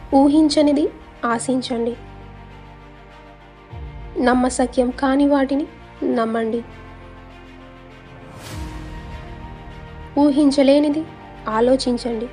ఊహించనిది ఆశించండి నమ్మశక్యం కాని వాటిని నమ్మండి ఊహించలేనిది ఆలోచించండి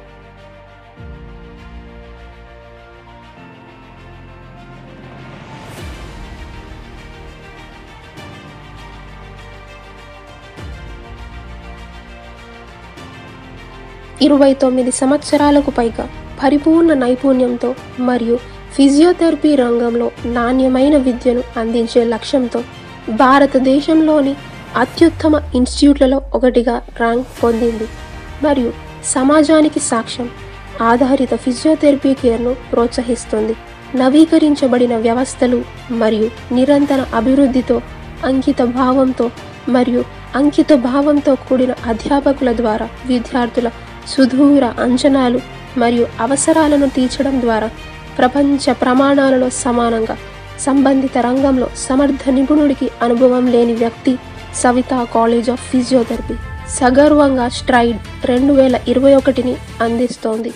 ఇరవై తొమ్మిది సంవత్సరాలకు పైగా పరిపూర్ణ నైపుణ్యంతో మరియు ఫిజియోథెరపీ రంగంలో నాణ్యమైన విద్యను అందించే లక్ష్యంతో భారతదేశంలోని అత్యుత్తమ ఇన్స్టిట్యూట్లలో ఒకటిగా ర్యాంక్ పొందింది మరియు సమాజానికి సాక్ష్యం ఆధారిత ఫిజియోథెరపీ కేర్ను ప్రోత్సహిస్తుంది నవీకరించబడిన వ్యవస్థలు మరియు నిరంతర అభివృద్ధితో అంకిత భావంతో మరియు అంకిత భావంతో కూడిన అధ్యాపకుల ద్వారా విద్యార్థుల సుదూర అంచనాలు మరియు అవసరాలను తీర్చడం ద్వారా ప్రపంచ ప్రమాణాలలో సమానంగా సంబంధిత రంగంలో సమర్థ నిపుణుడికి అనుభవం లేని వ్యక్తి సవితా కాలేజ్ ఆఫ్ ఫిజియోథెరపీ సగర్వంగా స్ట్రైడ్ రెండు వేల ఇరవై ఒకటిని అందిస్తోంది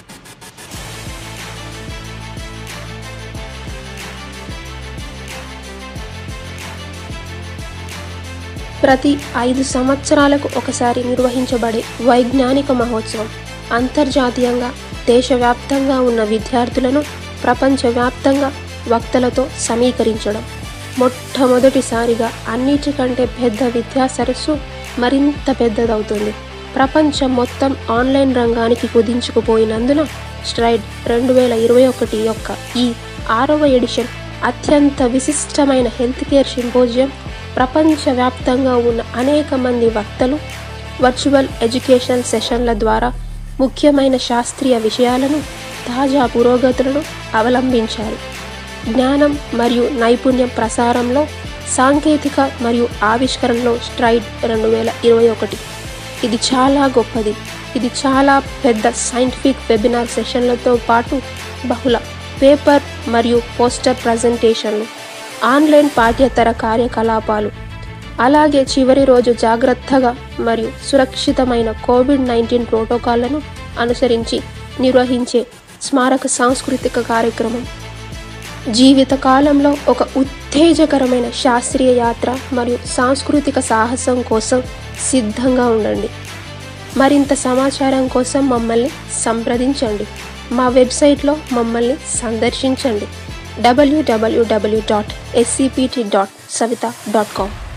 ప్రతి ఐదు సంవత్సరాలకు ఒకసారి నిర్వహించబడే వైజ్ఞానిక మహోత్సవం అంతర్జాతీయంగా దేశవ్యాప్తంగా ఉన్న విద్యార్థులను ప్రపంచవ్యాప్తంగా వక్తలతో సమీకరించడం మొట్టమొదటిసారిగా అన్నిటికంటే పెద్ద విద్యా సరస్సు మరింత పెద్దదవుతుంది ప్రపంచం మొత్తం ఆన్లైన్ రంగానికి కుదించుకుపోయినందున స్ట్రైడ్ రెండు వేల ఇరవై ఒకటి యొక్క ఈ ఆరవ ఎడిషన్ అత్యంత విశిష్టమైన హెల్త్ కేర్ సింపోజియం ప్రపంచవ్యాప్తంగా ఉన్న అనేక మంది వక్తలు వర్చువల్ ఎడ్యుకేషనల్ సెషన్ల ద్వారా ముఖ్యమైన శాస్త్రీయ విషయాలను తాజా పురోగతులను అవలంబించారు జ్ఞానం మరియు నైపుణ్యం ప్రసారంలో సాంకేతిక మరియు ఆవిష్కరణలో స్ట్రైడ్ రెండు వేల ఇరవై ఒకటి ఇది చాలా గొప్పది ఇది చాలా పెద్ద సైంటిఫిక్ వెబినార్ సెషన్లతో పాటు బహుళ పేపర్ మరియు పోస్టర్ ప్రజెంటేషన్లు ఆన్లైన్ పాఠ్యేతర కార్యకలాపాలు అలాగే చివరి రోజు జాగ్రత్తగా మరియు సురక్షితమైన కోవిడ్ నైన్టీన్ ప్రోటోకాల్లను అనుసరించి నిర్వహించే స్మారక సాంస్కృతిక కార్యక్రమం జీవితకాలంలో ఒక ఉత్తేజకరమైన శాస్త్రీయ యాత్ర మరియు సాంస్కృతిక సాహసం కోసం సిద్ధంగా ఉండండి మరింత సమాచారం కోసం మమ్మల్ని సంప్రదించండి మా వెబ్సైట్లో మమ్మల్ని సందర్శించండి WWW dot SCPT dot Saveetha dot com